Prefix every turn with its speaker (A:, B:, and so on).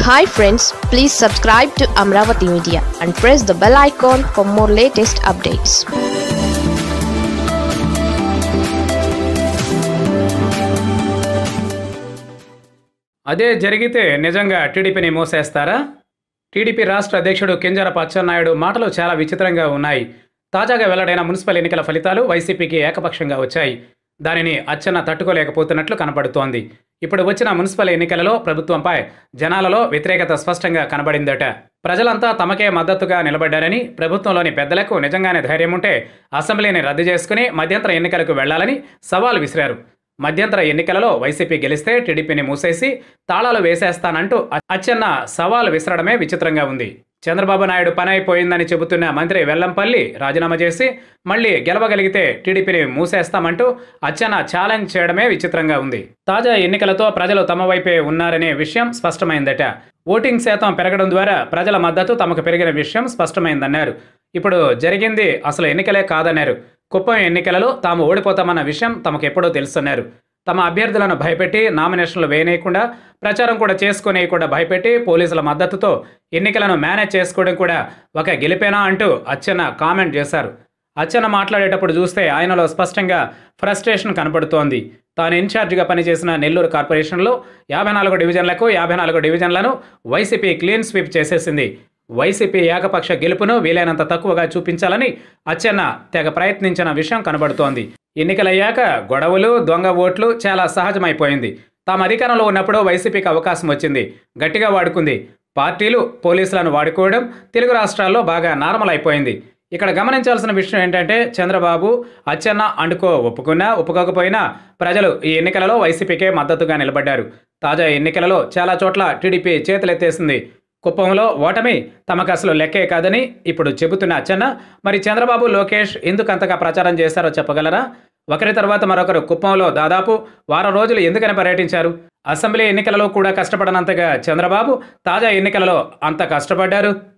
A: hi friends please subscribe to Amaravati media and press the bell icon for more latest updates
B: అదే జరిగితే నిజంగా టీడీపీని మోసేస్తారా TDP రాష్ట్ర అధ్యక్షుడు కింజరపు అచ్చెన్నాయుడు మాటలు చాలా విచిత్రంగా ఉన్నాయి తాజాగా వెల్లడైన మున్సిపల్ ఎన్నికల ఫలితాలు వైసీపీకి ఏకపక్షంగా వచ్చాయి దానిని అచ్చెన్న తట్టుకోలేకపోతున్నట్లు కనబడుతోంది ఇప్పుడు వచ్చిన మున్సిపల్ ఎన్నికలలో ప్రభుత్వంపై జనాలలో వ్యతిరేకత స్పష్టంగా కనబడిందట ప్రజలంతా తమకే మద్దతుగా నిలబడ్డారని ప్రభుత్వంలోని పెద్దలకు నిజంగానే ధైర్యం ఉంటే అసెంబ్లీని రద్దు చేసుకుని మధ్యంతర ఎన్నికలకు వెళ్లాలని సవాల్ విసిరారు మధ్యంతర ఎన్నికలలో వైసీపీ గెలిస్తే టీడీపీని మూసేసి తాళాలు వేసేస్తానంటూ అచ్చెన్న సవాల్ విసరడమే విచిత్రంగా ఉంది చంద్రబాబు నాయుడు పని అయిపోయిందని చెబుతున్న మంత్రి వెల్లంపల్లి రాజీనామా చేసి మళ్ళీ గెలవగలిగితే టీడీపీని మూసేస్తామంటూ అచ్చెన్న ఛాలెంజ్ చేయడమే విచిత్రంగా ఉంది తాజా ఎన్నికలతో ప్రజలు తమ వైపే ఉన్నారనే విషయం స్పష్టమైందట ఓటింగ్ శాతం పెరగడం ద్వారా ప్రజల మద్దతు తమకు పెరిగిన విషయం స్పష్టమైందన్నారు ఇప్పుడు జరిగింది అసలు ఎన్నికలే కాదన్నారు కుప్పం ఎన్నికలలో తాము ఓడిపోతామన్న విషయం తమకు ఎప్పుడో తెలుసన్నారు తమ అభ్యర్థులను భయపెట్టి నామినేషన్లు వేయనీయకుండా ప్రచారం కూడా చేసుకోనేయకుండా భయపెట్టి పోలీసుల మద్దతుతో ఎన్నికలను మేనేజ్ చేసుకోవడం కూడా ఒక గెలిపేనా అంటూ అచ్చెన్న కామెంట్ చేశారు అచ్చెన్న మాట్లాడేటప్పుడు చూస్తే ఆయనలో స్పష్టంగా ఫ్రస్ట్రేషన్ కనపడుతోంది తాను ఇన్ఛార్జిగా పనిచేసిన నెల్లూరు కార్పొరేషన్లో యాభై నాలుగు డివిజన్లకు యాభై నాలుగు డివిజన్లను వైసీపీ క్లీన్ స్వీప్ చేసేసింది వైసీపీ ఏకపక్ష గెలుపును వీలైనంత తక్కువగా చూపించాలని అచ్చెన్న తెగ ప్రయత్నించిన విషయం కనబడుతోంది ఎన్నికలయ్యాక గొడవలు దొంగ ఓట్లు చాలా సహజమైపోయింది తాము అధికారంలో ఉన్నప్పుడు వైసీపీకి అవకాశం వచ్చింది గట్టిగా వాడుకుంది పార్టీలు పోలీసులను వాడుకోవడం తెలుగు రాష్ట్రాల్లో బాగా నార్మల్ అయిపోయింది ఇక్కడ గమనించాల్సిన విషయం ఏంటంటే చంద్రబాబు అచ్చెన్న అండుకో ఒప్పుకున్నా ఒప్పుకోకపోయినా ప్రజలు ఈ ఎన్నికలలో వైసీపీకే మద్దతుగా నిలబడ్డారు తాజా ఎన్నికలలో చాలా చోట్ల టీడీపీ చేతులెత్తేసింది కుప్పంలో ఓటమి తమకు అసలు లెక్కే కాదని ఇప్పుడు చెబుతున్న అచ్చెన్న మరి చంద్రబాబు లోకేష్ ఎందుకు అంతగా ప్రచారం చేశారో చెప్పగలరా ఒకరి తర్వాత మరొకరు కుప్పంలో దాదాపు వారం రోజులు ఎందుకని పర్యటించారు అసెంబ్లీ ఎన్నికలలో కూడా కష్టపడనంతగా చంద్రబాబు తాజా ఎన్నికలలో అంత కష్టపడ్డారు